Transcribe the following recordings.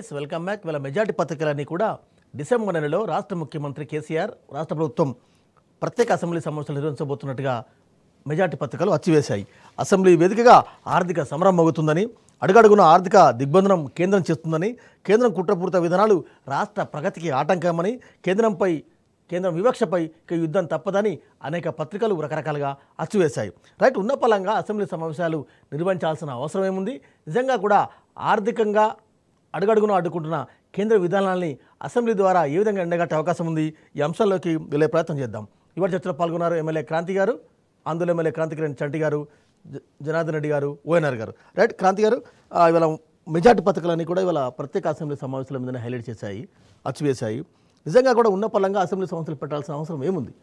Rice welcome back వీళ్ళ majority పత్రికలన్నీ కూడా డిసెంబర్ నెలలో రాష్ట్ర ముఖ్యమంత్రి కేసీఆర్ రాష్ట్ర ప్రభుత్వం ప్రత్యేక అసెంబ్లీ సమావేశాలు నిర్వహించబోతున్నట్టుగా మెజార్టీ పత్రికలు అచ్చివేశాయి అసెంబ్లీ వేదికగా ఆర్థిక సమరం మోగుతుందని అడుగడుగున ఆర్థిక దిగ్బంధనం కేంద్రం చేస్తుందని కేంద్రం కుట్రపూరిత విధానాలు రాష్ట్ర ప్రగతికి ఆటంకమని కేంద్రంపై కేంద్రం వివక్షపై ఇక యుద్ధం తప్పదని అనేక పత్రికలు రకరకాలుగా అచ్చివేశాయి రైట్ ఉన్న పలంగా అసెంబ్లీ సమావేశాలు నిర్వహించాల్సిన అవసరం ఏముంది నిజంగా కూడా ఆర్థికంగా అడుగడుగున అడ్డుకుంటున్న కేంద్ర విధానాల్ని అసెంబ్లీ ద్వారా ఏ విధంగా ఎండగట్టే అవకాశం ఉంది ఈ అంశాల్లోకి వెళ్ళే ప్రయత్నం చేద్దాం ఇవాళ చర్చలో పాల్గొన్నారు ఎమ్మెల్యే క్రాంతి గారు ఆందోళన ఎమ్మెల్యే క్రాంతికిరణ్ చంటి గారు జ- జనార్దన్ రెడ్డి గారు ఓఎన్ఆర్ గారు రైట్ క్రాంతి గారు ఆ, ఇవాళ మెజార్టీ పత్రికలన్నీ కూడా ఇవాళ ప్రత్యేక అసెంబ్లీ సమావేశాల మీదనే హైలైట్ చేశాయి అచ్చివేశాయి నిజంగా కూడా ఉన్న పలంగా అసెంబ్లీ సమావేశాలు పెట్టాల్సిన అవసరం ఏముంది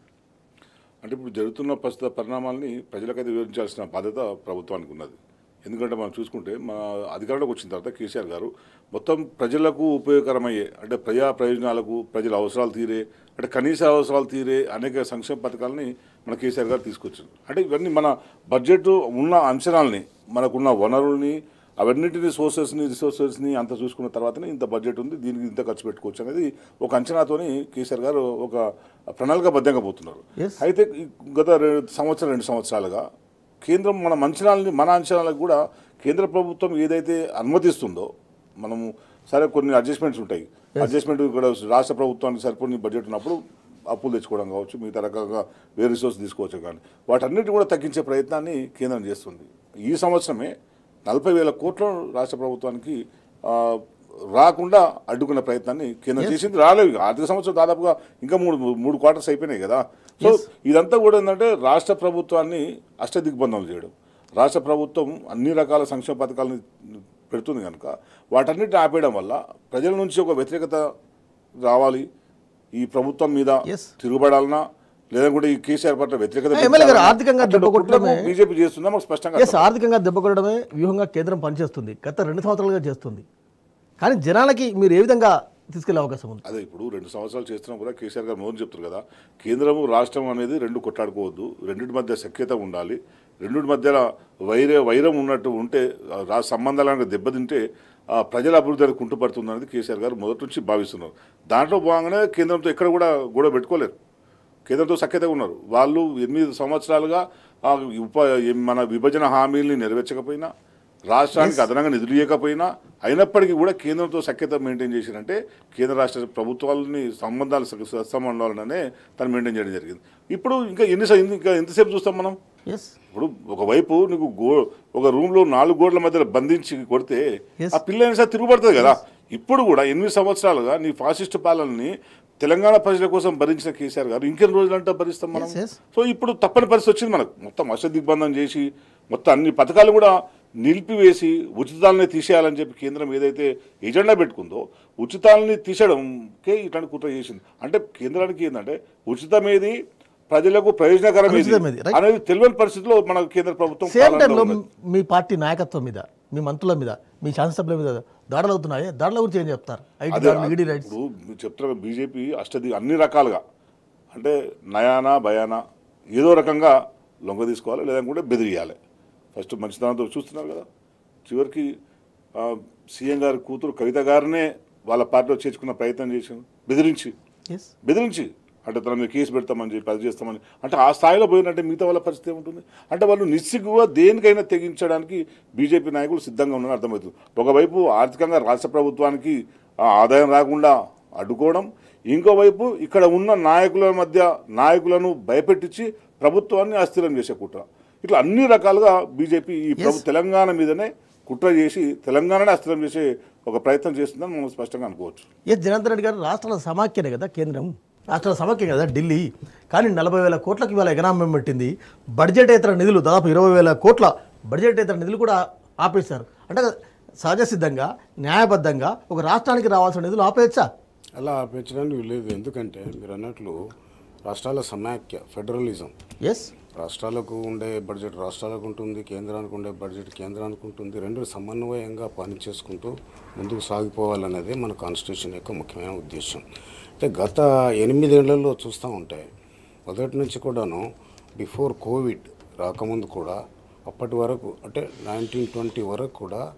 అంటే ఇప్పుడు జరుగుతున్న ప్రస్తుత పరిణామాల్ని ప్రజలకైతే వివరించాల్సిన బాధ్యత ప్రభుత్వానికి ఉన్నది ఎందుకంటే మనం చూసుకుంటే మన అధికారంలోకి వచ్చిన తర్వాత కేసీఆర్ గారు మొత్తం ప్రజలకు ఉపయోగకరమయ్యే అంటే ప్రజా ప్రయోజనాలకు ప్రజల అవసరాలు తీరే అంటే కనీస అవసరాలు తీరే అనేక సంక్షేమ పథకాలని మన కేసీఆర్ గారు తీసుకొచ్చారు అంటే ఇవన్నీ మన బడ్జెట్ ఉన్న అంచనాలని మనకున్న వనరుల్ని అవన్నిటిని సోర్సెస్ని రిసోర్సెస్ని అంత చూసుకున్న తర్వాతనే ఇంత బడ్జెట్ ఉంది దీనికి ఇంత ఖర్చు పెట్టుకోవచ్చు అనేది ఒక అంచనాతోని కేసీఆర్ గారు ఒక ప్రణాళికబద్ధంగా పోతున్నారు Yes. అయితే ఈ గత రెండు సంవత్సరం రెండు సంవత్సరాలుగా కేంద్రం మన అంచనాలని మన అంచనాలకు కూడా కేంద్ర ప్రభుత్వం ఏదైతే అనుమతిస్తుందో మనము సరే కొన్ని అడ్జస్ట్మెంట్స్ ఉంటాయి అడ్జస్ట్మెంట్ ఇక్కడ రాష్ట్ర ప్రభుత్వానికి సరిపడిన బడ్జెట్ ఉన్నప్పుడు అప్పులు తెచ్చుకోవడం కావచ్చు మిగతా రకాలుగా వేరే రిసోర్స్ తీసుకోవచ్చు కానీ వాటన్నిటి కూడా తగ్గించే ప్రయత్నాన్ని కేంద్రం చేస్తుంది ఈ సంవత్సరమే నలభై వేల కోట్ల రాష్ట్ర ప్రభుత్వానికి ఆ, రాకుండా అడ్డుకునే ప్రయత్నాన్ని కేంద్రం చేసింది రాలేదు ఆర్థిక సంవత్సరం దాదాపుగా ఇంకా మూడు మూడు క్వార్టర్స్ అయిపోయినాయి కదా సో ఇదంతా కూడా ఏంటంటే రాష్ట్ర ప్రభుత్వాన్ని అష్టదిగ్బంధం చేయడం రాష్ట్ర ప్రభుత్వం అన్ని రకాల సంక్షేమ పథకాలను పెడుతుంది కనుక వాటన్నిటిని ఆపేయడం వల్ల ప్రజల నుంచి ఒక వ్యతిరేకత రావాలి ఈ ప్రభుత్వం మీద Yes. తిరుగుబడాలన్నా లేదంటే ఈ కేసీఆర్ పట్ల వ్యతిరేకత ఏ, ఎమ్మెల్యే గారు పెంచాలన్నా ఆర్థికంగా అట్లాంటి దెబ్బ కొట్టడమే- కుట్రకు బీజేపీ చేస్తుందా మాకు స్పష్టంగా ఎస్ ఆర్థికంగా దెబ్బ కొట్టడమే వ్యూహంగా కేంద్రం పనిచేస్తుంది గత రెండు సంవత్సరాలుగా చేస్తుంది కానీ జనాలకి మీరు ఏ విధంగా తీసుకెళ్లే అవకాశం ఉంది అదే ఇప్పుడు రెండు సంవత్సరాలు చేస్తున్నా కూడా కేసీఆర్ గారు మోదీ చెప్తారు కదా కేంద్రము రాష్ట్రం అనేది రెండు కొట్లాడుకోవద్దు రెండింటి మధ్య సఖ్యత ఉండాలి రెండింటి మధ్యలో వైర వైరం ఉన్నట్టు ఉంటే ఆ రా సంబంధాలను దెబ్బతింటే ఆ ప్రజల అభివృద్ధి అనేది కుంటుపడుతుంది అనేది కేసీఆర్ గారు మొదటి నుంచి భావిస్తున్నారు దాంట్లో భాగంగానే కేంద్రంతో ఎక్కడ కూడా గొడవ పెట్టుకోలేరు కేంద్రంతో సఖ్యతగా ఉన్నారు వాళ్ళు ఎనిమిది సంవత్సరాలుగా ఆ ఉప మన విభజన హామీల్ని నెరవేర్చకపోయినా రాష్ట్రానికి అదనంగా నిధులు ఇవ్వకపోయినా అయినప్పటికీ కూడా కేంద్రంతో సఖ్యత మెయింటైన్ చేసినంటే కేంద్ర రాష్ట్ర ప్రభుత్వాలని సంబంధాలు సత్సంబంధాలనే తను మెయింటైన్ చేయడం జరిగింది ఇప్పుడు ఇంకా ఎన్ని ఇంకా ఎంతసేపు చూస్తాం మనం ఎస్ ఇప్పుడు ఒకవైపు నీకు గో ఒక రూమ్ లో నాలుగు గోడల మధ్యలో బంధించి కొడితే Yes. ఆ పిల్ల అయినా సరే తిరుగుబడుతుంది కదా ఇప్పుడు కూడా ఎనిమిది సంవత్సరాలుగా నీ ఫాసిస్ట్ పాలనని తెలంగాణ ప్రజల కోసం భరించిన కేసీఆర్ గారు ఇంకెన్ని రోజులంటే భరిస్తాం మనం Yes, yes. సో ఇప్పుడు తప్పని పరిస్థితి వచ్చింది మనకు మొత్తం అష్ట దిగ్బంధం చేసి మొత్తం అన్ని పథకాలు కూడా నిలిపివేసి ఉచితాలని తీసేయాలని చెప్పి కేంద్రం ఏదైతే ఎజెండా పెట్టుకుందో ఉచితాలని తీసేయడంకే ఇట్లాంటి కుట్ర చేసింది అంటే కేంద్రానికి ఏంటంటే ఉచితమేది ప్రజలకు ప్రయోజనకరం ఏది ఉచితమేది, right. అనేది తెలియని పరిస్థితిలో మన కేంద్ర ప్రభుత్వం సేమ్ పాలనలో టైంలో ఉన్నది. మీ పార్టీ నాయకత్వం మీద మీ మంత్రుల మీద మీ శాసనసభ్యుల మీద దాడులు అవుతున్నాయి దాడుల గురించి ఏం చెప్తారు ఐటీ అదే దాడులు, ఈడీ రైట్స్ ఇప్పుడు మీరు చెప్తున్నారు బీజేపీ అష్టది అన్ని రకాలుగా అంటే నయానా భయానా ఏదో రకంగా లొంగ తీసుకోవాలి లేదంటే బెదిరియాలి ఫస్ట్ మంచితనంతో చూస్తున్నారు కదా చివరికి ఆ, సీఎం గారి కూతురు కవిత గారినే వాళ్ళ పార్టీలో చేర్చుకున్న ప్రయత్నం చేసింది బెదిరించి ఎస్ బెదిరించి అంటే తన మీద కేసు పెడతామని చెప్పి అది చేస్తామని అంటే ఆ స్థాయిలో పోయినట్టే మిగతా వాళ్ళ పరిస్థితి ఏముంటుంది అంటే వాళ్ళు నిస్సిగ్గుగా దేనికైనా తెగించడానికి బీజేపీ నాయకులు సిద్ధంగా ఉన్నారని అర్థమవుతుంది ఒకవైపు ఆర్థికంగా రాష్ట్ర ప్రభుత్వానికి ఆ ఆదాయం రాకుండా అడ్డుకోవడం ఇంకోవైపు ఇక్కడ ఉన్న నాయకుల మధ్య నాయకులను భయపెట్టించి ప్రభుత్వాన్ని అస్థిరం చేసే కుట్ర ఇట్లా అన్ని రకాలుగా బీజేపీ ఈ ప్రభు తెలంగాణ మీదనే కుట్ర చేసి తెలంగాణనే అస్థిరం చేసే ఒక ప్రయత్నం చేస్తుందని మనం స్పష్టంగా అనుకోవచ్చు ఎస్ జనార్దన్ రెడ్డి గారు రాష్ట్రాల సమాఖ్యనే కదా కేంద్రం రాష్ట్రాల సమాఖ్య కదా ఢిల్లీ కానీ నలభై వేల కోట్లకి ఇవాళ ఎకనామీ పెట్టింది బడ్జెట్ ఇతర నిధులు దాదాపు ఇరవై వేల కోట్ల బడ్జెట్ ఇతర నిధులు కూడా ఆపేశారు అంటే సహజ సిద్ధంగా న్యాయబద్ధంగా ఒక రాష్ట్రానికి రావాల్సిన నిధులు ఆపేయచ్చా అలా పెంచడానికి లేదు ఎందుకంటే మీరు అన్నట్లు రాష్ట్రాల సమాఖ్య ఫెడరలిజం ఎస్ రాష్ట్రాలకు ఉండే బడ్జెట్ రాష్ట్రాలకు ఉంటుంది కేంద్రానికి ఉండే బడ్జెట్ కేంద్రానికి ఉంటుంది రెండు సమన్వయంగా పనిచేసుకుంటూ ముందుకు సాగిపోవాలనేదే మన కాన్స్టిట్యూషన్ యొక్క ముఖ్యమైన ఉద్దేశం అయితే గత ఎనిమిదేళ్లలో చూస్తూ ఉంటే మొదటి నుంచి కూడాను బిఫోర్ కోవిడ్ రాకముందు కూడా అప్పటి వరకు అంటే నైన్టీన్ ట్వంటీ వరకు కూడా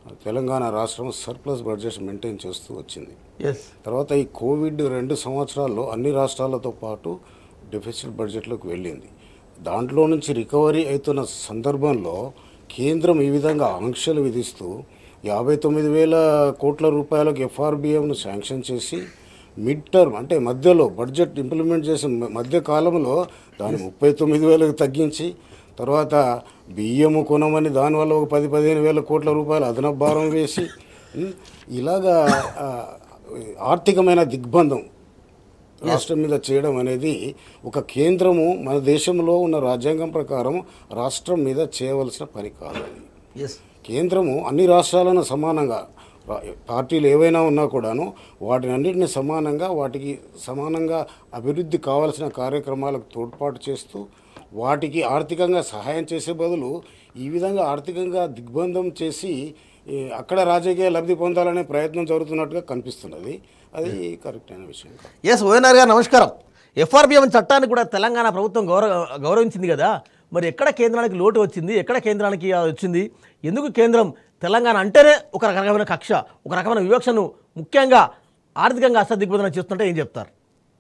తెలంగాణ రాష్ట్రం సర్ప్లస్ బడ్జెట్ మెయింటైన్ చేస్తూ వచ్చింది ఎస్ తర్వాత ఈ కోవిడ్ రెండు సంవత్సరాల్లో అన్ని రాష్ట్రాలతో పాటు డెఫిసిట్ బడ్జెట్లోకి వెళ్ళింది దాంట్లో నుంచి రికవరీ అవుతున్న సందర్భంలో కేంద్రం ఈ విధంగా ఆంక్షలు విధిస్తూ యాభై తొమ్మిది వేల కోట్ల రూపాయలకు ఎఫ్ఆర్బిఎంను శాంక్షన్ చేసి మిడ్ టర్మ్ అంటే మధ్యలో బడ్జెట్ ఇంప్లిమెంట్ చేసిన మ- మధ్య కాలంలో దాన్ని ముప్పై తొమ్మిది వేలకు తగ్గించి తర్వాత బియ్యము కొనమని దానివల్ల ఒక పది పదిహేను వేల కోట్ల రూపాయలు అదనపు భారం వేసి ఉం, ఇలాగా ఆ, ఆర్థికమైన దిగ్బంధం రాష్ట్రం మీద చేయడం అనేది ఒక కేంద్రము మన దేశంలో ఉన్న రాజ్యాంగం ప్రకారం రాష్ట్రం మీద చేయవలసిన పని కాదు అది ఎస్ కేంద్రము అన్ని రాష్ట్రాలను సమానంగా రా- పార్టీలు ఏవైనా ఉన్నా కూడాను వాటిని అన్నింటినీ సమానంగా వాటికి సమానంగా అభివృద్ధి కావాల్సిన కార్యక్రమాలకు తోడ్పాటు చేస్తూ వాటికి ఆర్థికంగా సహాయం చేసే బదులు ఈ విధంగా ఆర్థికంగా దిగ్బంధం చేసి ఈ, అక్కడ రాజకీయ లబ్ధి పొందాలనే ప్రయత్నం జరుగుతున్నట్టుగా కనిపిస్తున్నది అది కరెక్ట్ అయిన విషయం కాదు ఎస్ ఓఎన్ఆర్ గారు నమస్కారం ఎఫ్ఆర్బిఎం చట్టాన్ని కూడా తెలంగాణ ప్రభుత్వం గౌరవ గౌరవించింది కదా మరి ఎక్కడ కేంద్రానికి లోటు వచ్చింది ఎక్కడ కేంద్రానికి ఆ వచ్చింది ఎందుకు కేంద్రం తెలంగాణ అంటేనే ఒక రకమైన కక్ష ఒక రకమైన వివక్షను ముఖ్యంగా ఆర్థికంగా అసదిగ్బంధన చేస్తుంటే ఏం చెప్తారు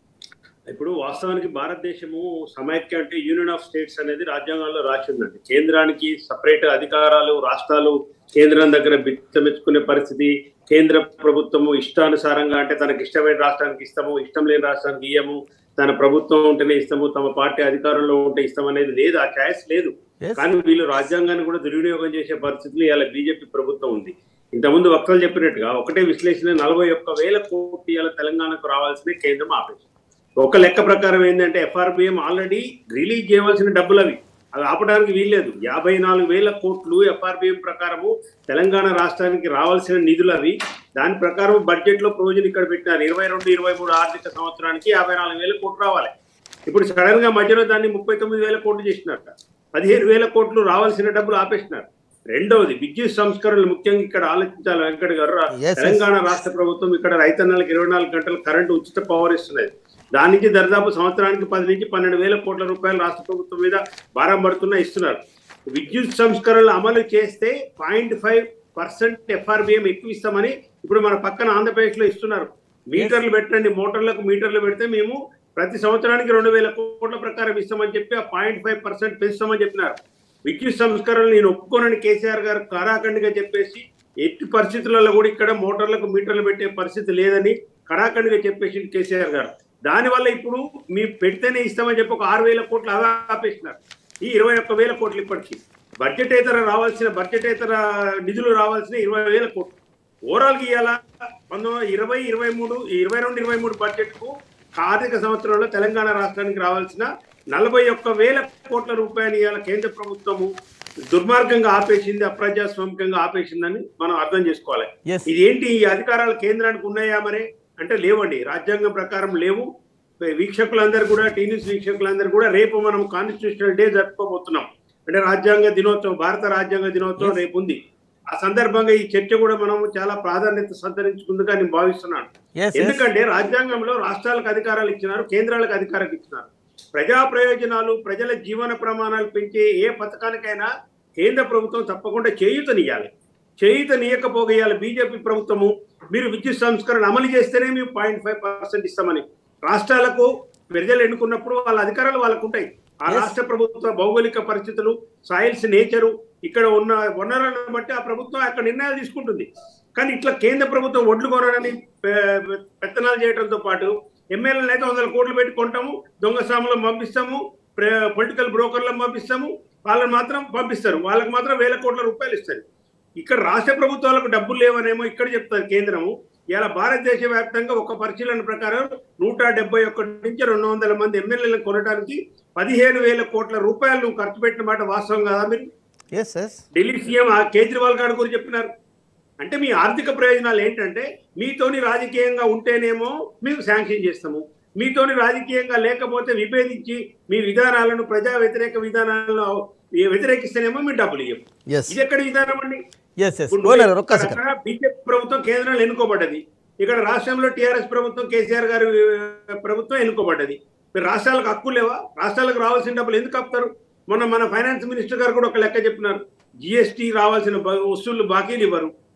ఇప్పుడు వాస్తవానికి భారతదేశము సమైక్య అంటే యూనియన్ ఆఫ్ స్టేట్స్ అనేది రాజ్యాంగంలో రాసి ఉందండి కేంద్రానికి సపరేట్ అధికారాలు రాష్ట్రాలు కేంద్రం దగ్గర బిచ్చమెచ్చుకునే పరిస్థితి కేంద్ర ప్రభుత్వము ఇష్టానుసారంగా అంటే తనకి ఇష్టమైన రాష్ట్రానికి ఇస్తాము ఇష్టం లేని రాష్ట్రానికి ఇయ్యము తన ప్రభుత్వం ఉంటేనే ఇస్తాము తమ పార్టీ అధికారంలో ఉంటే ఇస్తాం అనేది లేదు ఆ ఛాయిస్ లేదు Yes. కానీ వీళ్ళు రాజ్యాంగాన్ని కూడా దుర్వినియోగం చేసే పరిస్థితులు ఇలా బీజేపీ ప్రభుత్వం ఉంది ఇంతకుముందు వక్తలు చెప్పినట్టుగా ఒకటే విశ్లేషణ నలభై ఒక్క వేల కోట్లు ఇవాళ తెలంగాణకు రావాల్సిన కేంద్రం ఆపేసింది ఒక లెక్క ప్రకారం ఏంటంటే ఎఫ్ఆర్బిఎం ఆల్రెడీ రిలీజ్ చేయవలసిన డబ్బులు అవి అవి ఆపడానికి వీల్లేదు యాభై నాలుగు వేల కోట్లు ఎఫ్ఆర్బిఎం ప్రకారము తెలంగాణ రాష్ట్రానికి రావాల్సిన నిధులు అవి దాని ప్రకారం బడ్జెట్ లో ప్రొవిజన్ ఇక్కడ పెట్టినారు ఇరవై రెండు ఇరవై మూడు ఆర్థిక సంవత్సరానికి యాభై నాలుగు వేల కోట్లు రావాలి ఇప్పుడు సడన్ గా మధ్యలో దాన్ని ముప్పై తొమ్మిది వేల కోట్లు చేసినారట పదిహేను వేల కోట్లు రావాల్సిన డబ్బులు ఆపేసినారు రెండవది విద్యుత్ సంస్కరణలు ముఖ్యంగా ఇక్కడ ఆలోచించాలి వెంకట గారు Yes, yes. తెలంగాణ రాష్ట్ర ప్రభుత్వం ఇక్కడ రైతన్నలకు ఇరవై నాలుగు గంటలు కరెంటు ఉచిత పవర్ ఇస్తున్నది దాని నుంచి దరిదాపు సంవత్సరానికి పది నుంచి పన్నెండు వేల కోట్ల రూపాయలు రాష్ట్ర ప్రభుత్వం మీద భారం పడుతున్నా ఇస్తున్నారు విద్యుత్ సంస్కరణలు అమలు చేస్తే పాయింట్ ఫైవ్ పర్సెంట్ ఎఫ్ఆర్బిఎం ఎక్కువ ఇస్తామని ఇప్పుడు మన పక్కన ఆంధ్రప్రదేశ్ లో ఇస్తున్నారు మీటర్లు పెట్టండి మోటార్లకు మీటర్లు పెడితే మేము ప్రతి సంవత్సరానికి రెండు వేల కోట్ల ప్రకారం ఇస్తామని చెప్పి ఆ పాయింట్ ఫైవ్ పర్సెంట్ పెంచుతామని చెప్పినారు విద్యుత్ సంస్కరణలు నేను ఒప్పుకోనని కేసీఆర్ గారు కారాఖండిగా చెప్పేసి ఎట్టి పరిస్థితులలో కూడా ఇక్కడ మోటార్లకు మీటర్లు పెట్టే పరిస్థితి లేదని కరాఖండిగా చెప్పేసి కేసీఆర్ గారు దానివల్ల ఇప్పుడు మీ పెడితేనే ఇస్తామని చెప్పి ఒక ఆరు వేల కోట్లు అలా ఆపేసినారు ఈ ఇరవై ఒక్క వేల కోట్లు ఇప్పటికి బడ్జెటేతర రావాల్సిన బడ్జెటేతర నిధులు రావాల్సిన ఇరవై వేల కోట్లు ఓవరాల్ గా ఇవాళ పంతొమ్మిది ఇరవై ఇరవై మూడు ఇరవై రెండు ఇరవై మూడు బడ్జెట్ కు ఆర్థిక సంవత్సరంలో తెలంగాణ రాష్ట్రానికి రావాల్సిన నలభై ఒక్క వేల కోట్ల రూపాయలు ఇవాళ కేంద్ర ప్రభుత్వము దుర్మార్గంగా ఆపేసింది అప్రజాస్వామికంగా ఆపేసిందని మనం అర్థం చేసుకోవాలి Yes. ఇది ఏంటి ఈ అధికారాలు కేంద్రానికి ఉన్నాయా మరి అంటే లేవండి రాజ్యాంగం ప్రకారం లేవు వీక్షకులందరూ కూడా టీవీస్ వీక్షకులందరూ కూడా రేపు మనం కాన్స్టిట్యూషనల్ డే జరుపుకోబోతున్నాం అంటే రాజ్యాంగ దినోత్సవం భారత రాజ్యాంగ దినోత్సవం రేపు ఉంది ఆ సందర్భంగా ఈ చర్చ కూడా మనం చాలా ప్రాధాన్యత సంతరించుకుందిగా నేను భావిస్తున్నాను Yes, yes. ఎందుకంటే రాజ్యాంగంలో రాష్ట్రాలకు అధికారాలు ఇచ్చినారు కేంద్రాలకు అధికారాలు ఇచ్చినారు ప్రజా ప్రయోజనాలు ప్రజల జీవన ప్రమాణాలు పెంచే ఏ పథకానికైనా కేంద్ర ప్రభుత్వం తప్పకుండా చేయూతనియాలి చేయూతనియకపోగేయాలి బీజేపీ ప్రభుత్వము మీరు విద్యుత్ సంస్కరణ అమలు చేస్తేనే మేము పాయింట్ ఫైవ్ పర్సెంట్ ఇస్తామని రాష్ట్రాలకు ప్రజలు ఎన్నుకున్నప్పుడు వాళ్ళ అధికారాలు వాళ్ళకు ఉంటాయి ఆ Yes. రాష్ట్ర ప్రభుత్వ భౌగోళిక పరిస్థితులు సాయిల్స్ నేచరు ఇక్కడ ఉన్న వనరులను బట్టి ఆ ప్రభుత్వం అక్కడ నిర్ణయాలు తీసుకుంటుంది కానీ ఇట్లా కేంద్ర ప్రభుత్వం ఒడ్లు కొనని పె- పె- పెత్తనాలు చేయడంతో పాటు ఎమ్మెల్యేలు అయితే వందల కోట్లు పెట్టి కొంటాము దొంగ సాములను పంపిస్తాము పొలిటికల్ బ్రోకర్లను పంపిస్తాము వాళ్ళని మాత్రం పంపిస్తారు వాళ్ళకి మాత్రం వేల కోట్ల రూపాయలు ఇస్తారు ఇక్కడ రాష్ట్ర ప్రభుత్వాలకు డబ్బులు లేవనేమో ఇక్కడ చెప్తారు కేంద్రము ఇలా భారతదేశ వ్యాప్తంగా ఒక పరిశీలన ప్రకారం నూట డెబ్బై ఒకటి నుంచి రెండు వందల మంది ఎమ్మెల్యేలను కొనడానికి పదిహేను వేల కోట్ల రూపాయలు నువ్వు ఖర్చు పెట్టిన మాట వాస్తవం కదా మీరు ఎస్ ఎస్ ఢిల్లీ సీఎం ఆ కేజ్రీవాల్ గారు కూడా చెప్పినారు అంటే మీ ఆర్థిక ప్రయోజనాలు ఏంటంటే మీతోని రాజకీయంగా ఉంటేనేమో మేము శాంక్షన్ చేస్తాము మీతోని రాజకీయంగా లేకపోతే విభేదించి మీ విధానాలను ప్రజా వ్యతిరేక విధానాలను వ్యతిరేకిస్తేనేమో మీ డబ్బులు ఇవ్వం ఎస్ ఇది ఎక్కడ విధానం అండి ఎస్ ఎస్ ఓనర్ ఒక్క సెకండ్ అక్కడ బీజేపీ ప్రభుత్వం కేంద్రంలో ఎన్నుకోబడ్డది ఇక్కడ రాష్ట్రంలో టీఆర్ఎస్ ప్రభుత్వం కేసీఆర్ గారి ఆ, ప్రభుత్వం ఎన్నుకోబడ్డది మీరు రాష్ట్రాలకు హక్కు లేవా రాష్ట్రాలకు రావాల్సిన డబ్బులు ఎందుకు ఆపుతారు మొన్న మన ఫైనాన్స్ మినిస్టర్ గారు కూడా ఒక లెక్క చెప్పినారు జిఎస్టీ రావాల్సిన బ- వస్తువులు బాకీలు ఇవ్వరు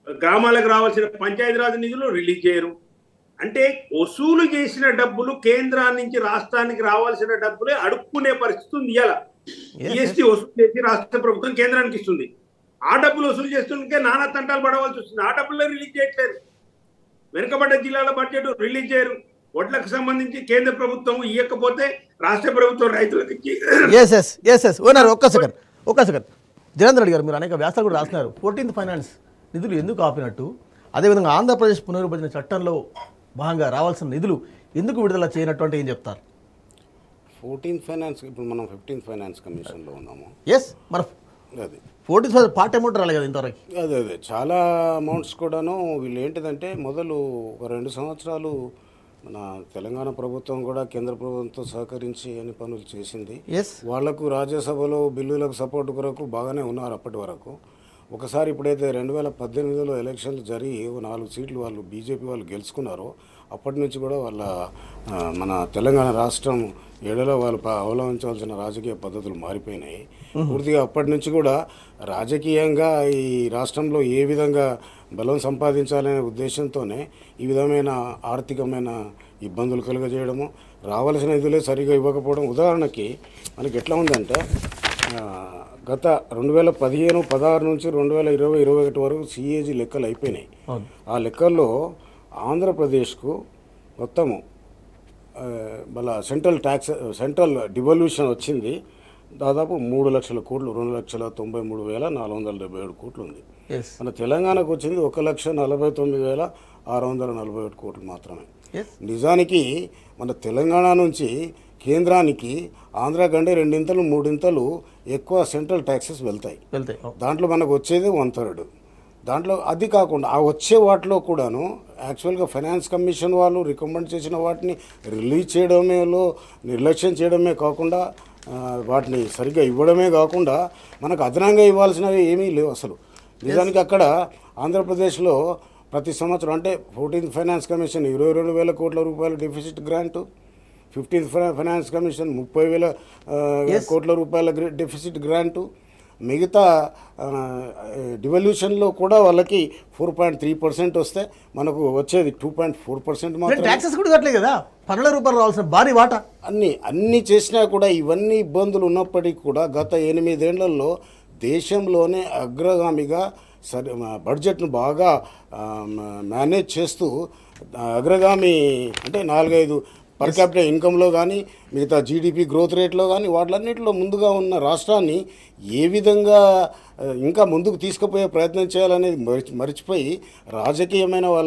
గ్రామాలకు రావాల్సిన పంచాయతీరాజ్ నిధులు రిలీజ్ చేయరు అంటే వసూలు చేసిన డబ్బులు కేంద్రాన్ని నుంచి రాష్ట్రానికి రావాల్సిన డబ్బులే అడుక్కునే పరిస్థితి ఉంది ఇవాళ Yes, జిఎస్టీ వసూలు చేసి రాష్ట్ర ప్రభుత్వం కేంద్రానికి ఇస్తుంది ఆ డబ్బులు వసూలు చేస్తుంటే నానా తంటాలు పడవలసి వస్తుంది ఆ డబ్బులే రిలీజ్ చేయట్లేదు వెనుకబడ్డ జిల్లాల బడ్జెట్ రిలీజ్ చేయరు వడ్లకు సంబంధించి కేంద్ర ప్రభుత్వం ఇవ్వకపోతే రాష్ట్ర ప్రభుత్వం రైతులకు ఇచ్చి yes yes yes yes owner ఒక్క సెకండ్ ఒక్క సెకండ్ జగన్ రెడ్డి గారు మీరు అనేక వ్యాసాలు కూడా రాస్తున్నారు ఫోర్టీన్త్ ఫైనాన్స్ నిధులు ఎందుకు ఆపినట్టు అదేవిధంగా ఆంధ్రప్రదేశ్ పునర్విభజన చట్టంలో భాగంగా రావాల్సిన నిధులు ఎందుకు విడుదల చేయనట్టు అంటే ఏం చెప్తారు ఫోర్టీన్త్ ఫైనాన్స్ ఇప్పుడు మనం ఫిఫ్టీన్త్ ఫైనాన్స్ కమిషన్లో ఉన్నాము ఎస్ మన అది ఫోర్టీన్త్ పార్ట్ అమౌంట్ రాలేదు కదా ఇంతవరకు అదే అదే చాలా అమౌంట్స్ కూడాను వీళ్ళు ఏంటిదంటే మొదలు ఒక రెండు సంవత్సరాలు మన తెలంగాణ ప్రభుత్వం కూడా కేంద్ర ప్రభుత్వంతో సహకరించి అన్ని పనులు చేసింది ఎస్ వాళ్లకు రాజ్యసభలో బిల్లులకు సపోర్ట్ కొరకు బాగానే ఉన్నారు అప్పటి వరకు ఒకసారి ఇప్పుడైతే రెండు వేల పద్దెనిమిదిలో ఎలక్షన్లు జరిగి ఓ నాలుగు సీట్లు వాళ్ళు బీజేపీ వాళ్ళు గెలుచుకున్నారో అప్పటి నుంచి కూడా వాళ్ళ ఆ, మన తెలంగాణ రాష్ట్రం ఏడలో వాళ్ళు ప- అవలంబించవలసిన రాజకీయ పద్ధతులు మారిపోయినాయి పూర్తిగా అప్పటి నుంచి కూడా రాజకీయంగా ఈ రాష్ట్రంలో ఏ విధంగా బలం సంపాదించాలనే ఉద్దేశంతోనే ఈ విధమైన ఆర్థికమైన ఇబ్బందులు కలుగజేయడము రావాల్సిన నిధులే సరిగా ఇవ్వకపోవడం ఉదాహరణకి మనకి ఎట్లా ఉందంటే ఆ, గత రెండు వేల పదిహేను పదహారు నుంచి రెండు వేల ఇరవై ఇరవై ఒకటి వరకు సిఏజీ లెక్కలు అయిపోయినాయి అవును ఆ లెక్కల్లో ఆంధ్రప్రదేశ్కు మొత్తము ఆ, మళ్ళా సెంట్రల్ ట్యాక్స్ సెంట్రల్ డివల్యూషన్ వచ్చింది దాదాపు మూడు లక్షల కోట్లు రెండు లక్షల తొంభై మూడు వేల నాలుగు వందల డెబ్బై ఏడు కోట్లు ఉంది ఎస్ మన తెలంగాణకు వచ్చింది ఒక లక్ష నలభై తొమ్మిది వేల ఆరు వందల నలభై ఒకటి కోట్లు మాత్రమే ఎస్ నిజానికి మన తెలంగాణ నుంచి కేంద్రానికి ఆంధ్ర కంటే రెండింతలు మూడింతలు ఎక్కువ సెంట్రల్ ట్యాక్సెస్ వెళ్తాయి వెళ్తాయి అవును. దాంట్లో మనకు వచ్చేది వన్ థర్డ్ దాంట్లో అది కాకుండా ఆ వచ్చే వాటిలో కూడాను యాక్చువల్గా ఫైనాన్స్ కమిషన్ వాళ్ళు రికమెండ్ చేసిన వాటిని రిలీజ్ చేయడమేలో నిర్లక్ష్యం చేయడమే కాకుండా ఆ, వాటిని సరిగ్గా ఇవ్వడమే కాకుండా మనకు అదనంగా ఇవ్వాల్సినవి ఏమీ లేవు అసలు నిజానికి అక్కడ ఆంధ్రప్రదేశ్లో ప్రతి సంవత్సరం అంటే ఫోర్టీన్త్ ఫైనాన్స్ కమిషన్ ఇరవై రెండు వేల కోట్ల రూపాయల deficit grant fifteenth finance commission ముప్పై వేల ఆ, Yes. కోట్ల రూపాయల గ్ర- డెఫిసిట్ గ్రాంటు మిగతా ఆ, డివల్యూషన్లో కూడా వాళ్ళకి ఫోర్ పాయింట్ త్రీ పర్సెంట్ వస్తే మనకు వచ్చేది టూ పాయింట్ ఫోర్ పర్సెంట్ మాత్రం ట్యాక్సెస్ కూడా కట్టలేదు కదా పన్నెండు రూపాయలు రావాల్సిన భారీ వాటా అన్ని అన్ని చేసినా కూడా ఇవన్నీ ఇబ్బందులు ఉన్నప్పటికీ కూడా గత ఎనిమిదేళ్లలో దేశంలోనే అగ్రగామిగా సరి మ- బడ్జెట్ను బాగా ఆ, మ- మేనేజ్ చేస్తూ ఆ, అగ్రగామి అంటే నాలుగైదు పర్ క్యాపిటల్ ఇన్కంలో కానీ మిగతా జీడిపి గ్రోత్ రేట్లో కానీ వాటిలన్నింటిలో ముందుగా ఉన్న రాష్ట్రాన్ని ఏ విధంగా ఆ, ఇంకా ముందుకు తీసుకుపోయే ప్రయత్నం చేయాలనేది మరిచి మర్చిపోయి రాజకీయమైన వాళ్ళ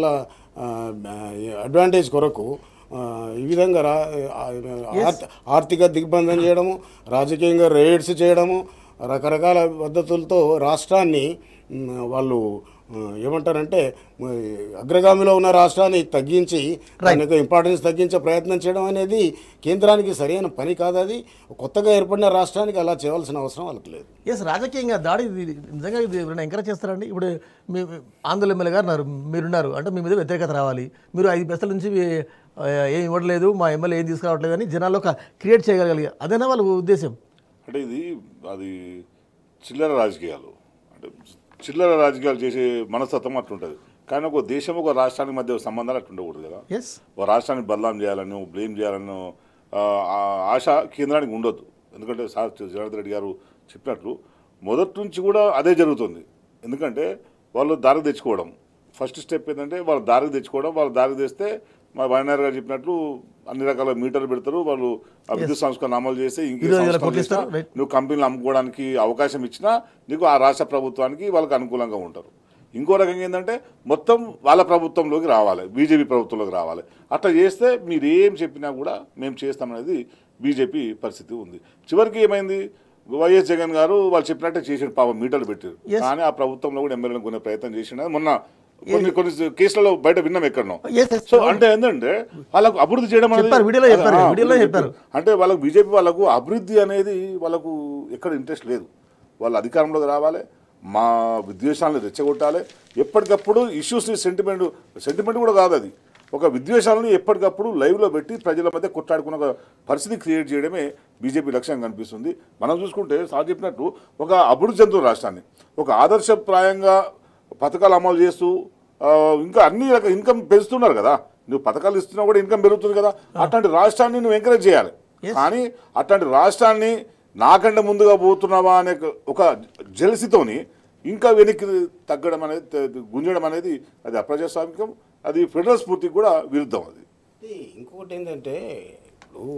అడ్వాంటేజ్ కొరకు ఆ, ఈ విధంగా రా ఆ, ఆర్థ- ఆర్థిక దిగ్బంధం చేయడము రాజకీయంగా రేడ్స్ చేయడము రకరకాల పద్ధతులతో రాష్ట్రాన్ని మ్, వాళ్ళు ఆ, ఏమంటారంటే మ్, అగ్రగామిలో ఉన్న రాష్ట్రాన్ని తగ్గించి దాని యొక్క ఇంపార్టెన్స్ తగ్గించే ప్రయత్నం చేయడం అనేది కేంద్రానికి సరైన పని కాదు అది కొత్తగా ఏర్పడిన రాష్ట్రానికి అలా చేయాల్సిన అవసరం వాళ్ళకి లేదు ఎస్ రాజకీయంగా దాడి ఇది నిజంగా ఇది ఎవరైనా ఎంకరేజ్ చేస్తారండి ఇప్పుడు మీ ఆంధ్ర ఎమ్మెల్యే గారు ఉన్నారు మీరున్నారు అంటే మీ మీద వ్యతిరేకత రావాలి మీరు ఐదు పెసల నుంచి ఆ, ఏం ఇవ్వట్లేదు మా ఎమ్మెల్యే ఏం తీసుకురావట్లేదు అని జనాల్లో ఒక క్రియేట్ చేయగలిగారు అదేనా వాళ్ళ ఉద్దేశం అంటే ఇది అది చిల్లర రాజకీయాలు అంటే చిల్లర రాజకీయాలు చేసే మనస్తత్వం అట్లుంటుంది కానీ ఒక దేశం ఒక రాష్ట్రానికి మధ్య సంబంధాలు అట్లా ఉండకూడదు కదా ఎస్ ఒక రాష్ట్రాన్ని బదలాం చేయాలని బ్లేమ్ చేయాలని ఆ, ఆ ఆశ కేంద్రానికి ఉండొద్దు ఎందుకంటే సార్ జనార్దన్ రెడ్డి గారు చెప్పినట్లు మొదటి నుంచి కూడా అదే జరుగుతుంది ఎందుకంటే వాళ్ళు దారి తెచ్చుకోవడం ఫస్ట్ స్టెప్ ఏంటంటే వాళ్ళు దారికి తెచ్చుకోవడం వాళ్ళు దారికి తెస్తే మా వైనార్ గారు చెప్పినట్లు అన్ని రకాల మీటర్లు పెడతారు వాళ్ళు ఆ విద్యుత్ సంస్కరణ అమలు చేస్తే ఇంకే ఇరవై వేల సంస్కరణ కోట్లు చేసినా ఇస్తారు, రైట్. నువ్వు కంపెనీలు అమ్ముకోవడానికి అవకాశం ఇచ్చినా నీకు ఆ రాష్ట్ర ప్రభుత్వానికి వాళ్ళకి అనుకూలంగా ఉంటారు ఇంకో రకంగా ఏంటంటే మొత్తం వాళ్ళ ప్రభుత్వంలోకి రావాలి బీజేపీ ప్రభుత్వంలోకి రావాలి అట్లా చేస్తే మీరు ఏం చెప్పినా కూడా మేము చేస్తామనేది బీజేపీ పరిస్థితి ఉంది చివరికి ఏమైంది వైఎస్ జగన్ గారు వాళ్ళు చెప్పినట్టే చేసిన పాపం మీటర్లు పెట్టారు Yes. కానీ ఆ ప్రభుత్వంలో కూడా ఎమ్మెల్యేలను కొనే ప్రయత్నం చేసిన మొన్న కొన్ని కొన్ని కేసులలో బయట విన్నాం ఎక్కడనో ఎస్ ఎస్ సో అంటే ఏంటంటే వాళ్ళకు అభివృద్ధి చేయడం అనేది- చెప్పారు, వీడియోలో చెప్పారు, ఆ, వీడియోలో చెప్పారు. అంటే వాళ్ళకు బీజేపీ వాళ్ళకు అభివృద్ధి అనేది వాళ్ళకు ఎక్కడ ఇంట్రెస్ట్ లేదు వాళ్ళు అధికారంలోకి రావాలి మా విద్వేషాలను రెచ్చగొట్టాలి ఎప్పటికప్పుడు ఇష్యూస్ని సెంటిమెంట్ సెంటిమెంట్ కూడా కాదు అది ఒక విద్వేషాలను ఎప్పటికప్పుడు లైవ్లో పెట్టి ప్రజల మధ్య కొట్లాడుకున్న ఒక పరిస్థితి క్రియేట్ చేయడమే బీజేపీ లక్ష్యం కనిపిస్తుంది మనం చూసుకుంటే సార్ చెప్పినట్టు ఒక అభివృద్ధి చెందుతున్న రాష్ట్రాన్ని ఒక ఆదర్శప్రాయంగా పథకాలు అమలు చేస్తూ ఆ, ఇంకా అన్ని రకాల ఇన్కమ్ పెంచుతున్నారు కదా నువ్వు పథకాలు ఇస్తున్నా కూడా ఇన్కమ్ పెరుగుతుంది కదా అట్లాంటి రాష్ట్రాన్ని నువ్వు ఎంకరేజ్ చేయాలి కానీ అట్లాంటి రాష్ట్రాన్ని నాకంటే ముందుగా పోతున్నావా అనే ఒక జలసితోని ఇంకా వెనక్కి తగ్గడం అనేది త- గుంజడం అనేది అది అప్రజాస్వామికం అది ఫెడరల్ స్ఫూర్తికి కూడా విరుద్ధం అది ఇది ఇంకొకటి ఏంటంటే ఇప్పుడు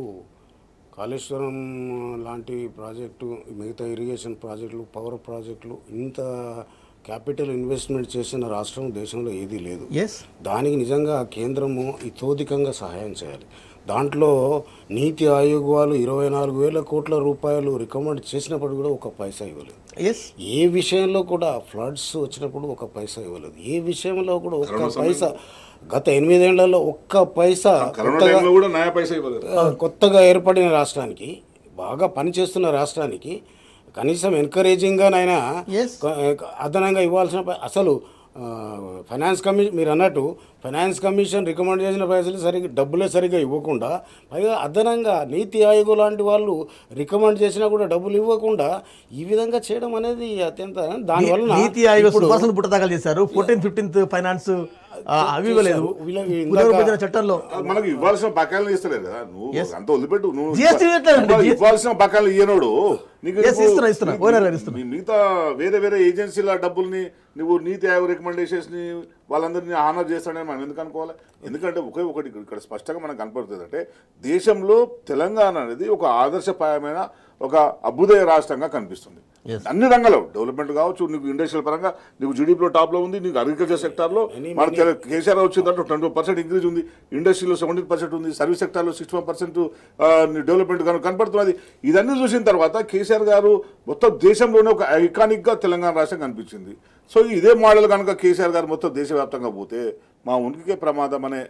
కాళేశ్వరం లాంటి ప్రాజెక్టు మిగతా ఇరిగేషన్ ప్రాజెక్టులు పవర్ ప్రాజెక్టులు ఇంత క్యాపిటల్ ఇన్వెస్ట్మెంట్ చేసిన రాష్ట్రం దేశంలో ఏదీ లేదు ఎస్ దానికి నిజంగా కేంద్రము ఇతోధికంగా సహాయం చేయాలి దాంట్లో నీతి ఆయోగ్ వాళ్ళు ఇరవై నాలుగు వేల కోట్ల రూపాయలు రికమెండ్ చేసినప్పుడు కూడా ఒక పైసా ఇవ్వలేదు ఎస్ ఏ విషయంలో కూడా ఫ్లడ్స్ వచ్చినప్పుడు ఒక పైసా ఇవ్వలేదు ఏ విషయంలో కూడా ఒక్క పైసా గత ఎనిమిదేళ్లలో ఒక్క పైసా కరోనా కొత్తగా టైంలో కూడా నయా పైసా ఇవ్వలేదు ఆ, కొత్తగా ఏర్పడిన రాష్ట్రానికి బాగా పనిచేస్తున్న రాష్ట్రానికి కనీసం ఎంకరేజింగ్గానైనా Yes. అదనంగా ఇవ్వాల్సిన ప- అసలు ఆ, ఫైనాన్స్ కమిషన్ మీరు అన్నట్టు ఫైనాన్స్ కమిషన్ రికమెండ్ చేసిన పైసలు సరిగ్గా డబ్బులే సరిగ్గా ఇవ్వకుండా పైగా అదనంగా నీతి ఆయోగ్ లాంటి వాళ్ళు రికమెండ్ చేసినా కూడా డబ్బులు ఇవ్వకుండా ఈ విధంగా చేయడం అనేది అత్యంత దానివల్ల నీతి ఆయోగ్ సుభాషణ పుట్ట దాఖలు చేశారు ఫోర్టీన్త్ ఫిఫ్టీన్త్ ఫైనాన్స్ ఆ, అవి ఇవ్వలేదు వీళ్ళ- ఇందాక- పునర్విభజన చట్టంలో మనకు ఇవ్వాల్సిన బకాయిలు ఇస్తలేదు కదా నువ్వు అంత వదిలిపెట్టు నువ్వు GST ఇవ్వట్లేదండి. నువ్వు ఇవ్వాల్సిన బకాయిలు ఇయ్యనోడు నీకు Yes, నువ్వు- ఇస్తున్నా, ఇస్తున్నా. ఓనర్ గారు ఇస్తున్నా. మీ మిగతా వేరే వేరే ఏజెన్సీల డబ్బుల్ని నువ్వు నీతి ఆయోగ్ రికమెండేషన్స్ ని వాళ్ళందరినీ ఆనర్ చేస్తాడని మనం ఎందుకు అనుకోవాలి ఎందుకంటే ఒకే ఒకటి ఇక్కడ- ఇక్కడ స్పష్టంగా మనకు కనపడుతుంది అంటే దేశంలో తెలంగాణ అనేది ఒక ఆదర్శప్రాయమైన ఒక అభ్యుదయ రాష్ట్రంగా కనిపిస్తుంది Yes. అన్ని రంగాల్లో డెవలప్మెంట్ కావచ్చు నీకు ఇండస్ట్రియల్ పరంగా నీకు జీడీపీలో టాప్ లో ఉంది నీకు అగ్రికల్చర్ సెక్టార్ లో మన తెల- కేసీఆర్ వచ్చిన దాంట్లో ట్వంటీ పర్సెంట్ ఇంక్రీజ్ ఉంది ఇండస్ట్రీలో సెవెంటీ పర్సెంట్ ఉంది సర్వీస్ సెక్టార్లో సిక్స్టీ వన్ పర్సెంట్ డెవలప్మెంట్ కనుక కనపడుతున్నది ఇదన్నీ చూసిన తర్వాత కేసీఆర్ గారు మొత్తం దేశంలోనే ఒక ఐకానిక్ గా తెలంగాణ రాష్ట్రం కనిపించింది సో ఇదే మోడల్ కనుక కేసీఆర్ గారు మొత్తం దేశవ్యాప్తంగా పోతే మా ఉనికికే ప్రమాదం అనే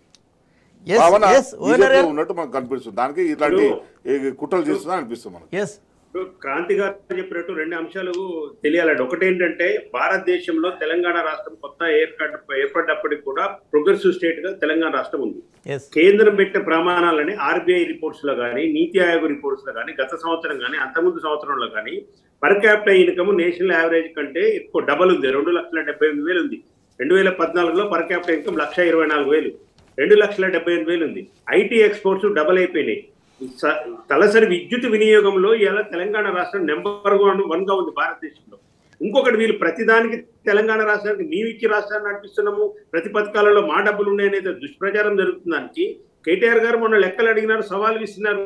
ఎస్ భావన ఎస్ ఓనర్ BJP లో గారు ఉన్నట్టు మనకు కనిపిస్తుంది దానికి ఇట్లాంటి ఏ కుట్రలు చేస్తుందా అనిపిస్తుంది మనకు ఎస్ ఇప్పుడు క్రాంతి గారు చెప్పినట్టు రెండు అంశాలు తెలియాలండి ఒకటేంటంటే భారతదేశంలో తెలంగాణ రాష్ట్రం కొత్త ఏర్పడ్డ ఏర్పడ్డప్పటికి కూడా ప్రోగ్రెసివ్ స్టేట్ గా తెలంగాణ రాష్ట్రం ఉంది ఎస్ కేంద్రం పెట్టిన ప్రమాణాలని ఆర్బీఐ రిపోర్ట్స్ లో కానీ నీతి ఆయోగ్ రిపోర్ట్స్ లో కానీ గత సంవత్సరం కానీ అంతకుముందు సంవత్సరంలో కానీ per capital income national average కంటే ఎక్కువ డబల్ ఉంది రెండు లక్షల డెబ్బై ఎనిమిది వేలు ఉంది రెండు వేల పద్నాలుగులో పర్ క్యాపిటల్ ఇన్కమ్ లక్ష ఇరవై నాలుగు వేలు రెండు లక్షల డెబ్బై ఎనిమిది వేలు ఉంది ఐటీ ఎక్స్పోర్ట్స్ డబల్ అయిపోయినాయి స- తలసరి విద్యుత్ వినియోగంలో ఇలా తెలంగాణ రాష్ట్రం నెంబర్ వన్ వన్ గా ఉంది భారతదేశంలో ఇంకొకటి వీళ్ళు ప్రతిదానికి తెలంగాణ రాష్ట్రానికి మేము ఇచ్చి రాష్ట్రాన్ని నడిపిస్తున్నాము ప్రతి పథకాలలో మా డబ్బులు ఉన్నాయనేది దుష్ప్రచారం జరుగుతుందానికి కేటీఆర్ గారు మొన్న లెక్కలు అడిగినారు సవాల్ ఇస్తున్నారు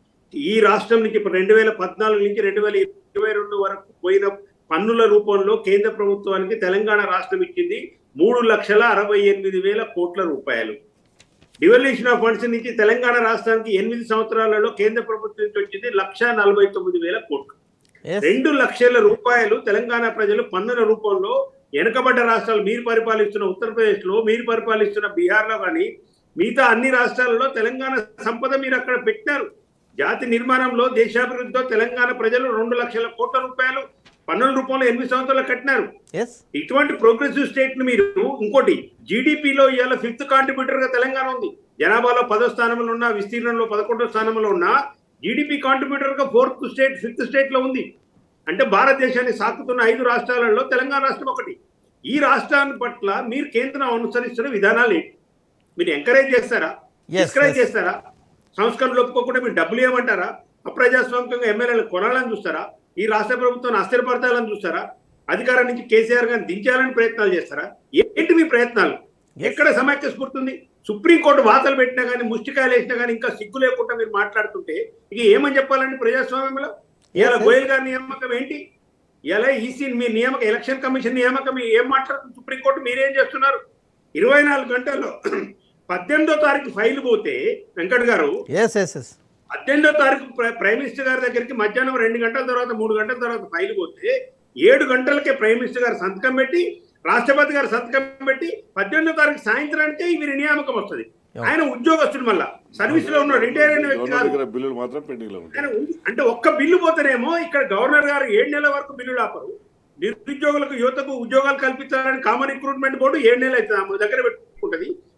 ఈ రాష్ట్రం నుంచి ఇప్పుడు రెండు వేల పద్నాలుగు నుంచి రెండు వేల ఇరవై రెండు వరకు పోయిన పన్నుల రూపంలో కేంద్ర ప్రభుత్వానికి తెలంగాణ రాష్ట్రం ఇచ్చింది మూడు లక్షల అరవై ఎనిమిది వేల కోట్ల రూపాయలు డివల్యూషన్ ఆఫ్ ఫండ్స్ నుంచి తెలంగాణ రాష్ట్రానికి ఎనిమిది సంవత్సరాలలో కేంద్ర ప్రభుత్వం నుంచి వచ్చింది లక్ష నలభై తొమ్మిది వేల కోట్లు ఎస్ రెండు లక్షల రూపాయలు తెలంగాణ ప్రజలు పన్నుల రూపంలో వెనుకబడ్డ రాష్ట్రాలు మీరు పరిపాలిస్తున్న ఉత్తరప్రదేశ్ లో మీరు పరిపాలిస్తున్న బీహార్ లో కానీ మిగతా అన్ని రాష్ట్రాలలో తెలంగాణ సంపద మీరు అక్కడ పెట్టారు జాతి నిర్మాణంలో దేశాభివృద్ధిలో తెలంగాణ ప్రజలు రెండు లక్షల కోట్ల రూపాయలు పన్నుల రూపంలో ఎనిమిది సంవత్సరాలు కట్టినారు ఎస్ ఇటువంటి ప్రోగ్రెసివ్ స్టేట్ ని మీరు ఇంకోటి జీడిపిలో ఇవాళ ఫిఫ్త్ కాంట్రిబ్యూటర్ గా తెలంగాణ ఉంది జనాభాలో పదో స్థానంలో ఉన్న విస్తీర్ణంలో పదకొండో స్థానంలో ఉన్న జీడిపి కాంట్రిబ్యూటర్ గా ఫోర్త్ స్టేట్ ఫిఫ్త్ స్టేట్ లో ఉంది అంటే భారతదేశాన్ని సాకుతున్న ఐదు రాష్ట్రాలలో తెలంగాణ రాష్ట్రం ఒకటి ఈ రాష్ట్రాన్ని పట్ల మీరు కేంద్రం అనుసరిస్తున్న విధానాలు ఏంటి మీరు ఎంకరేజ్ చేస్తారా Yes, డిస్కరేజ్ yes. చేస్తారా సంస్కరణలు ఒప్పుకోకుండా మీరు డబ్బులు ఏమంటారా అప్రజాస్వామికంగా ఎమ్మెల్యేలు కొనాలని చూస్తారా ఈ రాష్ట్ర ప్రభుత్వాన్ని అస్థిరపరచాలని చూస్తారా అధికారం నుంచి కేసీఆర్ గారిని దించాలని ప్రయత్నాలు చేస్తారా ఏంటి మీ ప్రయత్నాలు ఎక్కడ సమైక్య స్ఫూర్తి ఉంది సుప్రీంకోర్టు వాతలు పెట్టినా కానీ ముష్టికాయలు వేసినా కానీ ఇంకా సిగ్గు లేకుండా మీరు మాట్లాడుతుంటే ఇక ఏమని చెప్పాలండి ప్రజాస్వామ్యంలో ఇవాళ yes. గోయల్ గారి నియామకం ఏంటి ఇలా ఈసీ మీ నియామక ఎలక్షన్ కమిషన్ నియామకం ఏం మాట్లాడుతుంది సుప్రీంకోర్టు మీరేం చేస్తున్నారు ఇరవై నాలుగు గంటల్లో పద్దెనిమిదో తారీఖు ఫైల్ పోతే వెంకట్ గారు ఎస్ ఎస్ ఎస్ పద్దెనిమిదో తారీఖు ప్ర- ప్రైమ్ మినిస్టర్ గారి దగ్గరికి మధ్యాహ్నం రెండు గంటల తర్వాత మూడు గంటల తర్వాత ఫైల్ పోతే ఏడు గంటలకే ప్రైమ్ మినిస్టర్ గారు సంతకం పెట్టి రాష్ట్రపతి గారు సంతకం పెట్టి పద్దెనిమిదో తారీఖు సాయంత్రానికే వీరి నియామకం వస్తుంది ఆయన ఉద్యోగస్తుడు మళ్ళా సర్వీస్ లో ఉన్న రిటైర్ అయిన వ్యక్తి గవర్నర్ కాదు దగ్గర బిల్లులు మాత్రం పెండింగ్ లో ఉంటాయి ఆయన ఉంది. అంటే ఒక్క బిల్లు పోతేనేమో ఇక్కడ గవర్నర్ గారు ఏడు నెలల వరకు బిల్లులు ఆపరు నిరుద్యోగులకు యువతకు ఉద్యోగాలు కల్పించాలని కామన్ రిక్రూట్మెంట్ బోర్డు ఏడు నెలలు అవుతుంది ఆమె దగ్గర పెట్టుకుంటది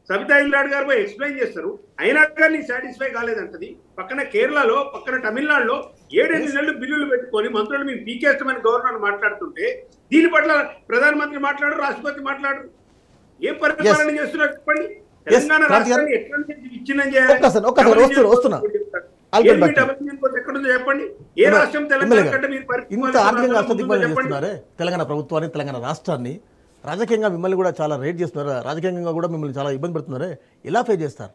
సబితా ఇంద్రాడ్ గారు పోయి ఎక్స్ప్లెయిన్ చేస్తారు అయినా కానీ సాటిస్ఫై కాలేదంటది పక్కన కేరళలో పక్కన తమిళనాడులో ఏడెనిమిది నెలలు బిల్లులు పెట్టుకొని మంత్రులు మేము పీకేస్తామని గవర్నర్ మాట్లాడుతుంటే దీని పట్ల ప్రధానమంత్రి మాట్లాడు రాష్ట్రపతి మాట్లాడు ఏం పరిపాలన చేస్తున్నారు చెప్పండి తెలంగాణ క్రాంతి గారు. రాష్ట్రాన్ని ఎట్లా విచ్ఛిన్నం చేయాలి ఒక్కసారి, ఒక్కసారి, వస్తున్నా, వస్తున్నా. I'll get back to you. Development కోసం ఎక్కడుందో చెప్పండి ఏ రాష్ట్రం తెలంగాణ ఎమ్మెల్యే కంటే గారు, మీరు పరిపాలన ఇంత ఆర్థికంగా రాష్ట్రంలో అష్టదిగ్బంధం ఉందో చెప్పండి. చేస్తున్నారే తెలంగాణ ప్రభుత్వాన్ని తెలంగాణ రాష్ట్రాన్ని రాజకీయంగా మిమ్మల్ని కూడా చాలా రేట్ చేస్తున్నారు రాజకీయంగా కూడా మిమ్మల్ని చాలా ఇబ్బంది పెడుతున్నారే ఎలా ఫేస్ చేస్తారు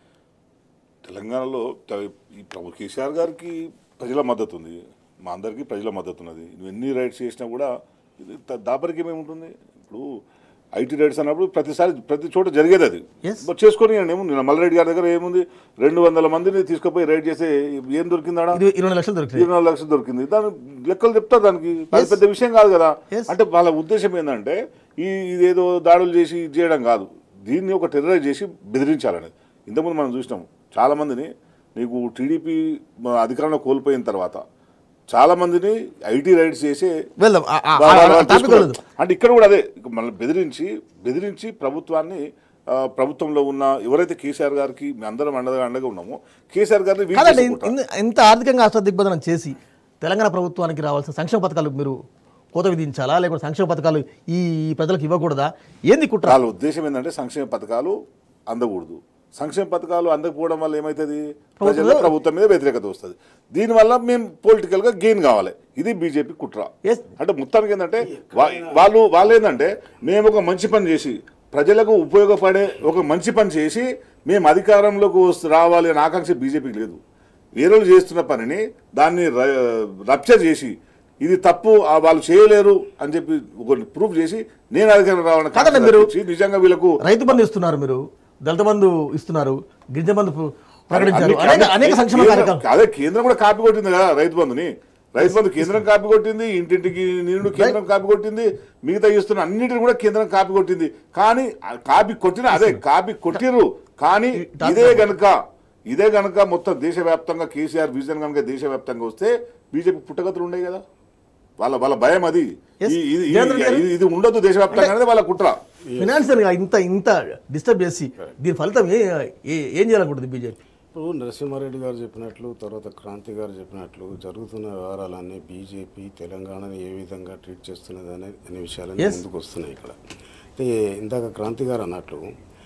తెలంగాణలో త- ఈ ప్రభు కేసీఆర్ గారికి ప్రజల మద్దతు ఉంది మా అందరికీ ప్రజల మద్దతు ఉన్నది నువ్వు ఎన్ని రైడ్స్ చేసినా కూడా ఇది త- దాపరికం ఏముంటుంది ఇప్పుడు ఐటీ రైడ్స్ అన్నప్పుడు ప్రతిసారి ప్రతి చోట జరిగేది అది Yes. మరి చేసుకొని ఏముంది నిన్న మల్లారెడ్డి గారి దగ్గర ఏముంది రెండు వందల మందిని తీసుకుపోయి రైడ్ చేస్తే ఏం దొరికిందాడా ఇది ఇరవై లక్షలు దొరికినాయి ఇరవై నాలుగు లక్షలు దొరికింది దాని లెక్కలు చెప్తారు దానికి అది పెద్ద విషయం కాదు కదా Yes. అంటే వాళ్ళ ఉద్దేశం ఏంటంటే ఈ ఇదేదో దాడులు చేసి ఇది చేయడం కాదు దీన్ని ఒక టెర్రరైజ్ చేసి బెదిరించాలనేది ఇంతకుముందు మనం చూసినాం చాలా మందిని నీకు టీడీపీ అధికారంలో కోల్పోయిన తర్వాత చాలా మందిని ఐటీ రైడ్స్ చేసే వెళ్దాం ఆ- ఆ- వా- ఆ- వా- ఆ వాళ్ళు టాపిక్ తీసుకున్నారు. వెళ్ళదు అంటే ఇక్కడ కూడా అదే ఇక మనల్ని బెదిరించి బెదిరించి ప్రభుత్వాన్ని ఆ, ప్రభుత్వంలో ఉన్న ఎవరైతే కేసీఆర్ గారికి మీ అందరం అండగా అండగా ఉన్నామో కేసీఆర్ గారిని వీక్ కాదండి చేసి కొట్టాలి. ఇన్- ఇంత ఆర్థికంగా అష్టదిగ్బంధనం చేసి తెలంగాణ ప్రభుత్వానికి రావాల్సిన సంక్షేమ పథకాలు మీరు కోత విధించాలా లేకపోతే సంక్షేమ పథకాలు ఈ ఈ ప్రజలకు ఇవ్వకూడదా ఏంది కుట్ర వాళ్ళ ఉద్దేశం ఏంటంటే సంక్షేమ పథకాలు అందకూడదు సంక్షేమ పథకాలు అందకపోవడం వల్ల ఏమవుతుంది ప్రజల ప్రభుత్వం మీద వ్యతిరేకత వస్తుంది దీనివల్ల మేము పొలిటికల్ గా గెయిన్ కావాలి ఇది బీజేపీ కుట్ర Yes. అంటే మొత్తానికి ఏంటంటే వా- వాళ్ళు వాళ్ళు ఏంటంటే మేము ఒక మంచి పని చేసి ప్రజలకు ఉపయోగపడే ఒక మంచి పని చేసి మేము అధికారంలోకి వస్తు- రావాలి అనే ఆకాంక్ష బీజేపీకి లేదు వేరేలు చేస్తున్న పనిని దాన్ని రప్చర్ చేసి ఇది తప్పు ఆ వాళ్ళు చేయలేరు అని చెప్పి ఒక ప్రూఫ్ చేసి నేను అధికారం రావాలని కాదండి కాంక్ష మీరు- తప్పించి నిజంగా వీళ్ళకు రైతు బంధు ఇస్తున్నారు మీరు దళిత బంధు ఇస్తున్నారు గిరిజన బంధు పు- ప్రకటించారు అన్ని- అనేక అన్ని- అనేక సంక్షేమ కేంద్రం- కార్యక్రమాలు అదే కేంద్రం కూడా కాపీ కొట్టింది కదా రైతు బంధుని రైతు బంధు కేంద్రం కాపీ కొట్టింది ఇంటింటికి నీళ్లు కేంద్రం కాపీ కొట్టింది మిగతా ఇస్తున్న అన్నిటిని కూడా కేంద్రం కాపీ కొట్టింది కానీ ఆ కాపీ కొట్టిన అదే కాపీ కొట్టిరు కానీ ఇదే గనుక ఇదే గనుక మొత్తం దేశవ్యాప్తంగా కేసీఆర్ విజన్ కనుక దేశవ్యాప్తంగా వస్తే బీజేపీ పుట్టగతులు ఉండేవి కదా వాళ్ళ వాళ్ళ భయం అది Yes. ఈ- ఇది- జగన్ ఇది- గారు- ఇది- ఇది ఉండదు దేశవ్యాప్తంగా అనేది వాళ్ళ కుట్ర ఫినాన్షియల్ గా ఇంత ఇంత డిస్టర్బ్ చేసి దీని ఫలితం ఏ ఏ- ఏం చేయాలనుకుంటుంది బీజేపీ ఇప్పుడు నరసింహారెడ్డి గారు చెప్పినట్లు తర్వాత క్రాంతి గారు చెప్పినట్లు జరుగుతున్న వ్యవహారాలన్నీ బీజేపీ తెలంగాణని ఏ విధంగా ట్రీట్ చేస్తున్నది అనే అనే విషయాలన్నీ Yes. ముందుకు వస్తున్నాయి ఇక్కడ అయితే ఇందాక క్రాంతి గారు అన్నట్లు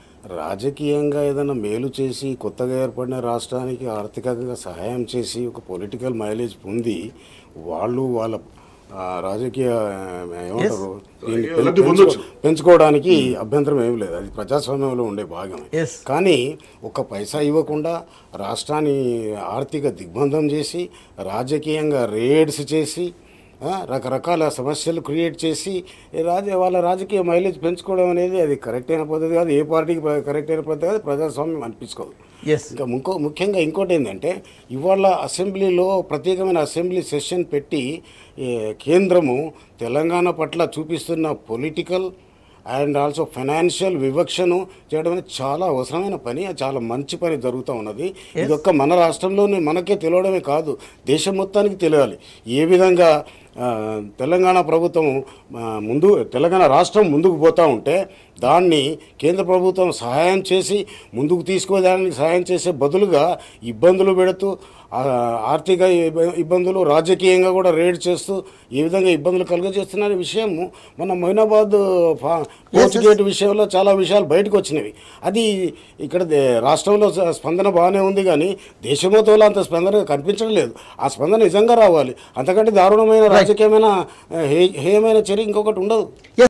రాజకీయంగా ఏదైనా మేలు చేసి కొత్తగా ఏర్పడిన రాష్ట్రానికి ఆర్థికంగా సహాయం చేసి ఒక పొలిటికల్ మైలేజ్ పొంది వాళ్ళు వాళ్ళ ఆ, రాజకీయ ఆ, ఏమంటారు దీన్ని పెం- లబ్ధి పొందొచ్చు. పెంచుకోవడానికి అభ్యంతరం ఏం లేదు అది ప్రజాస్వామ్యంలో ఉండే భాగమే Yes. కానీ ఒక్క పైసా ఇవ్వకుండా రాష్ట్రాన్ని ఆర్థిక దిగ్బంధం చేసి రాజకీయంగా రేడ్స్ చేసి ఆ, రకరకాల సమస్యలు క్రియేట్ చేసి ఈ రాజ వాళ్ళ రాజకీయ మైలేజ్ పెంచుకోవడం అనేది అది కరెక్ట్ అయిన పద్ధతి కాదు ఏ పార్టీకి ప్ర- కరెక్ట్ అయిన పద్ధతి కాదు ప్రజాస్వామ్యం అనిపించుకోదు ఎస్ ఇంకా ఇంకో ముఖ్యంగా ఇంకోటి ఏంటంటే ఇవాళ అసెంబ్లీలో ప్రత్యేకమైన అసెంబ్లీ సెషన్ పెట్టి ఏ, కేంద్రము తెలంగాణ పట్ల చూపిస్తున్న పొలిటికల్ అండ్ ఆల్సో ఫైనాన్షియల్ వివక్షను చేయడం అనేది చాలా అవసరమైన పని అది చాలా మంచి పని జరుగుతూ ఉన్నది ఇది ఒక్క మన రాష్ట్రంలోనే మనకే తెలియడమే కాదు దేశం మొత్తానికి తెలియాలి ఏ విధంగా ఆ, తెలంగాణ ప్రభుత్వం ఆ, ముందు తెలంగాణ రాష్ట్రం ముందుకు పోతూ ఉంటే దాన్ని కేంద్ర ప్రభుత్వం సహాయం చేసి ముందుకు తీసుకుపోదానికి సహాయం చేసే బదులుగా ఇబ్బందులు పెడుతూ ఆ, ఆర్థిక ఇబ్బ- ఇబ్బందులు రాజకీయంగా కూడా రేడ్ చేస్తూ ఏ విధంగా ఇబ్బందులు కలుగజేస్తున్న విషయం మన మొయినాబాద్ ఫా- కోచ్ గేట్ విషయంలో చాలా విషయాలు బయటకు వచ్చినవి అది ఇక్కడ దే- రాష్ట్రంలో స- స్పందన బాగానే ఉంది కానీ దేశమోతోలో అంత స్పందన కనిపించడం లేదు ఆ స్పందన నిజంగా రావాలి అంతకంటే దారుణమైన రాజకీయమైన హే- హేయమైన చర్య ఇంకొకటి ఉండదు